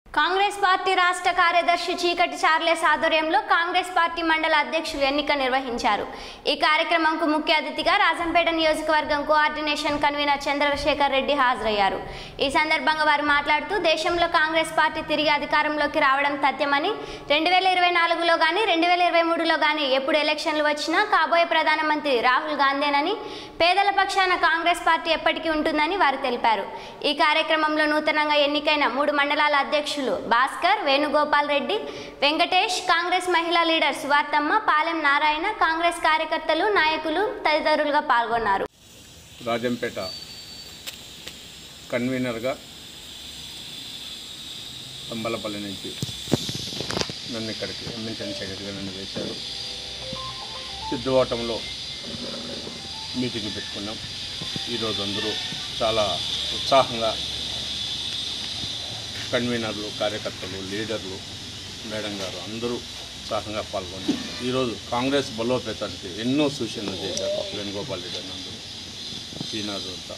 Congress party రాష్ట్ర కార్యదర్శి చీకటి చార్లెస్ ఆధ్వర్యంలో కాంగ్రెస్ పార్టీ మండల అధ్యక్షులు ఎన్నిక నిర్వహించారు ఈ కార్యక్రమంకు ముఖ్య అతిథిగా రాజంపేట నియోజకవర్గం కోఆర్డినేషన్ కన్వీనర్ చంద్రశేఖర్ రెడ్డి హాజరయ్యారు ఈ సందర్భంగా వారు మాట్లాడుతూ దేశంలో కాంగ్రెస్ పార్టీ తిరిగి అధికారంలోకి రావడం తథ్యమని రెండు వేల ఇరవై నాలుగులో కానీ రెండు వేల ఇరవై మూడులో కానీ ఎప్పుడు ఎలక్షన్లు వచ్చినా కాబోయే ప్రధానమంత్రి రాహుల్ గాంధీనని పేదల పక్షాన కాంగ్రెస్ పార్టీ ఎప్పటికీ ఉంటుందని వారు తెలిపారు ఈ కార్యక్రమంలో నూతనంగా ఎన్నికైన మూడు మండలాల అధ్యక్షులు భాస్కర్ వేణుగోపాల్ రెడ్డి వెంకటేష్ కాంగ్రెస్ మహిళా లీడర్ సువార్తమ్మ పాలెం నారాయణ కాంగ్రెస్ కార్యకర్తలు నాయకులు తదితరులుగా పాల్గొన్నారు రాజంపేట కన్వీనర్గా తంబలపల్లి నుంచి నన్ను ఇక్కడికి ఎమ్మెల్సీ సెక్రటరీగా నన్ను వేశారు సిద్ధువాటంలో మీటింగ్ పెట్టుకున్నాం ఈరోజు అందరూ చాలా ఉత్సాహంగా కన్వీనర్లు కార్యకర్తలు లీడర్లు మేడం గారు అందరూ ఉత్సాహంగా పాల్గొని ఈరోజు కాంగ్రెస్ బలోపేతానికి ఎన్నో సూచనలు చేశారు వేణుగోపాల్ రెడ్డి అని అందరూ శ్రీనాథ్ అంతా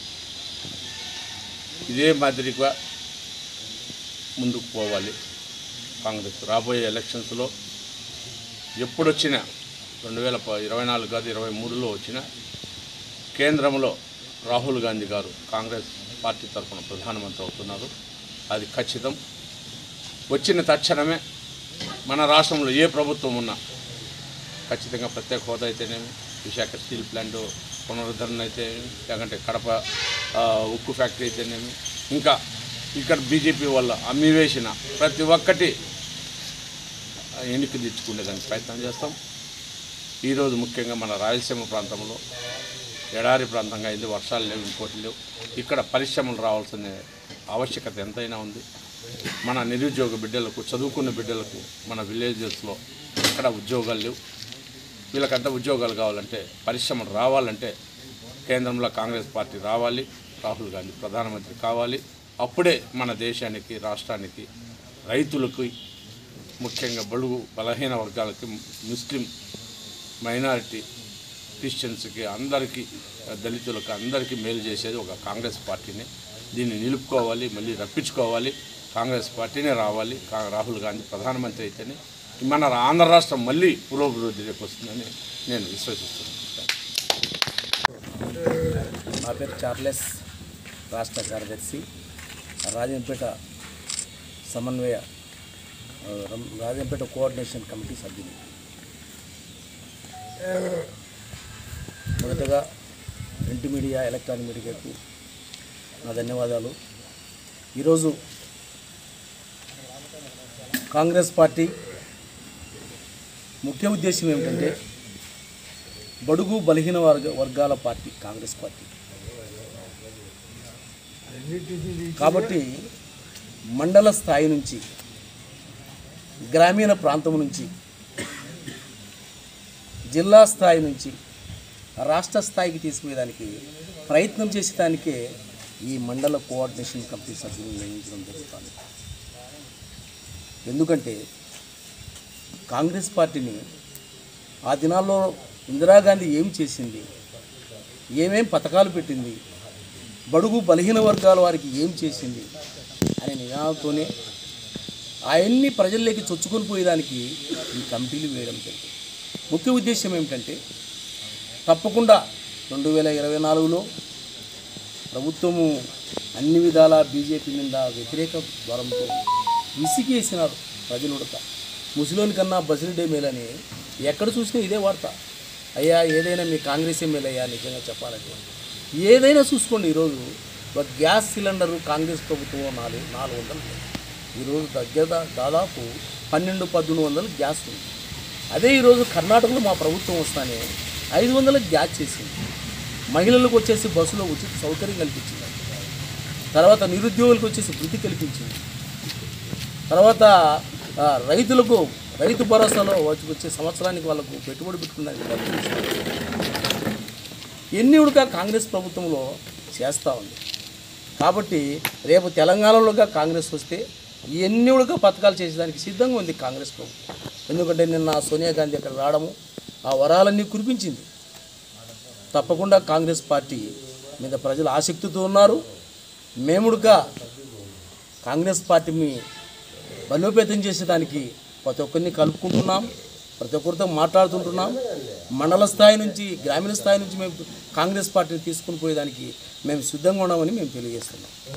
ఇదే మాదిరిగా ముందుకు పోవాలి కాంగ్రెస్ రాబోయే ఎలక్షన్స్లో ఎప్పుడొచ్చినా రెండు వేల ప- ఇరవై నాలుగు కాదు ఇరవై మూడులో వచ్చిన కేంద్రంలో రాహుల్ గాంధీ గారు కాంగ్రెస్ పార్టీ తరఫున ప్రధానమంత్రి అవుతున్నారు అది ఖచ్చితం వచ్చిన తక్షణమే మన రాష్ట్రంలో ఏ ప్రభుత్వం ఉన్నా ఖచ్చితంగా ప్రత్యేక హోదా అయితేనేమి విశాఖ స్టీల్ ప్లాంట్ పునరుద్ధరణ అయితే లేకంటే కడప ఆ, ఉక్కు ఫ్యాక్టరీ అయితేనేమి ఇంకా ఇక్కడ బీజేపీ వల్ల అమ్మివేసిన ప్రతి ఒక్కటి ఎన్నిక తెచ్చుకునేదానికి ప్రయత్నం చేస్తాం ఈరోజు ముఖ్యంగా మన రాయలసీమ ప్రాంతంలో ఎడారి ప్రాంతంగా అయింది వర్షాలు లేవు ఇంకోటి లేవు ఇక్కడ పరిశ్రమలు రావాల్సిన ఆవశ్యకత ఎంతైనా ఉంది మన నిరుద్యోగ బిడ్డలకు చదువుకున్న బిడ్డలకు మన విలేజెస్లో ఎక్కడ ఉద్యోగాలు లేవు వీళ్ళకంతా ఉద్యోగాలు కావాలంటే పరిశ్రమలు రావాలంటే కేంద్రంలో కాంగ్రెస్ పార్టీ రావాలి రాహుల్ గాంధీ ప్రధానమంత్రి కావాలి అప్పుడే మన దేశానికి రాష్ట్రానికి రైతులకి ముఖ్యంగా బడుగు బలహీన వర్గాలకి ముస్లిం మైనారిటీ క్రిస్టియన్స్కి అందరికీ దళితులకు అందరికీ మేలు చేసేది ఒక కాంగ్రెస్ పార్టీని దీన్ని నిలుపుకోవాలి మళ్ళీ రప్పించుకోవాలి కాంగ్రెస్ పార్టీనే రావాలి కా- రాహుల్ గాంధీ ప్రధానమంత్రి అయితేనే మన ఆంధ్ర రాష్ట్రం మళ్ళీ పురోభివృద్ధిలోకి వస్తుందని నేను విశ్వసిస్తున్నాను నా పేరు చార్లెస్ రాష్ట్ర కార్యదర్శి రాజంపేట సమన్వయ ఆ, రం- రాజంపేట కోఆర్డినేషన్ కమిటీ సభ్యులు మొదటగా ప్రింట్ మీడియా ఎలక్ట్రానిక్ మీడియాకు నా ధన్యవాదాలు ఈరోజు కాంగ్రెస్ పార్టీ ముఖ్య ఉద్దేశం ఏమిటంటే బడుగు బలహీన వర్గ వర్గాల పార్టీ కాంగ్రెస్ పార్టీ కాబట్టి మండల స్థాయి నుంచి గ్రామీణ ప్రాంతం నుంచి జిల్లా స్థాయి నుంచి రాష్ట్ర స్థాయికి తీసుకునేదానికి ప్రయత్నం చేసేదానికే ఈ మండల కోఆర్డినేషన్ కమిటీ సభ్యులు నియమించడం జరుగుతుంది ఎందుకంటే కాంగ్రెస్ పార్టీని ఆ దినాల్లో ఇందిరాగాంధీ ఏం చేసింది ఏమేం పథకాలు పెట్టింది బడుగు బలహీన వర్గాల వారికి ఏం చేసింది అనే నినాదంతోనే అవన్నీ ప్రజల్లోకి చొచ్చుకొని పోయేదానికి ఈ కమిటీలు వేయడం జరిగింది ముఖ్య ఉద్దేశం ఏమిటంటే తప్పకుండా రెండు వేల ఇరవై నాలుగులో ప్రభుత్వము అన్ని విధాల బీజేపీ మీద వ్యతిరేక జ్వరంతో విసిగేసినారు ప్రజలు ఉడక ముసలోని కన్నా బసిలిడే మేలని ఎక్కడ చూసినా ఇదే వార్త అయ్యా ఏదైనా మీ కాంగ్రెస్ ఎమ్మెల్యే అయ్యా నిజంగా చెప్పాలంటే ఏదైనా చూసుకోండి ఈరోజు ఒక గ్యాస్ సిలిండరు కాంగ్రెస్ ప్రభుత్వం నాలుగు నాలుగు వందలు ఈరోజు దగ్గర దాదాపు పన్నెండు పద్దెనిమిది వందలు గ్యాస్ ఉంది అదే ఈరోజు కర్ణాటకలో మా ప్రభుత్వం వస్తానే ఐదు వందలకు గ్యాస్ చేసింది మహిళలకు వచ్చేసి బస్సులో ఉచిత సౌకర్యం కల్పించింది తర్వాత నిరుద్యోగులకు వచ్చేసి వృత్తి కల్పించింది తర్వాత ఆ, రైతులకు రైతు భరోసాలో వచ్చి వచ్చే సంవత్సరానికి వాళ్ళకు పెట్టుబడి పెట్టుకున్నానికి డబ్బులు ఇస్తున్నారు. ఎన్ని ఉడక కాంగ్రెస్ ప్రభుత్వంలో చేస్తూ ఉంది కాబట్టి రేపు తెలంగాణలోగా కాంగ్రెస్ వస్తే ఎన్ని ఉడక పథకాలు చేసేదానికి సిద్ధంగా ఉంది కాంగ్రెస్ ప్రభుత్వం ఎందుకంటే నిన్న సోనియా గాంధీ అక్కడ రావడము ఆ వరాలన్నీ కురిపించింది తప్పకుండా కాంగ్రెస్ పార్టీ మీద ప్రజలు ఆసక్తితో ఉన్నారు మేముడుగా కాంగ్రెస్ పార్టీ మీ బలోపేతం చేసేదానికి ప్రతి ఒక్కరిని కలుపుకుంటున్నాం ప్రతి ఒక్కరితో మాట్లాడుతుంటున్నాం మండల స్థాయి నుంచి గ్రామీణ స్థాయి నుంచి మేము కాంగ్రెస్ పార్టీని తీసుకుని పోయేదానికి మేము సిద్ధంగా ఉన్నామని మేము తెలియజేస్తున్నాం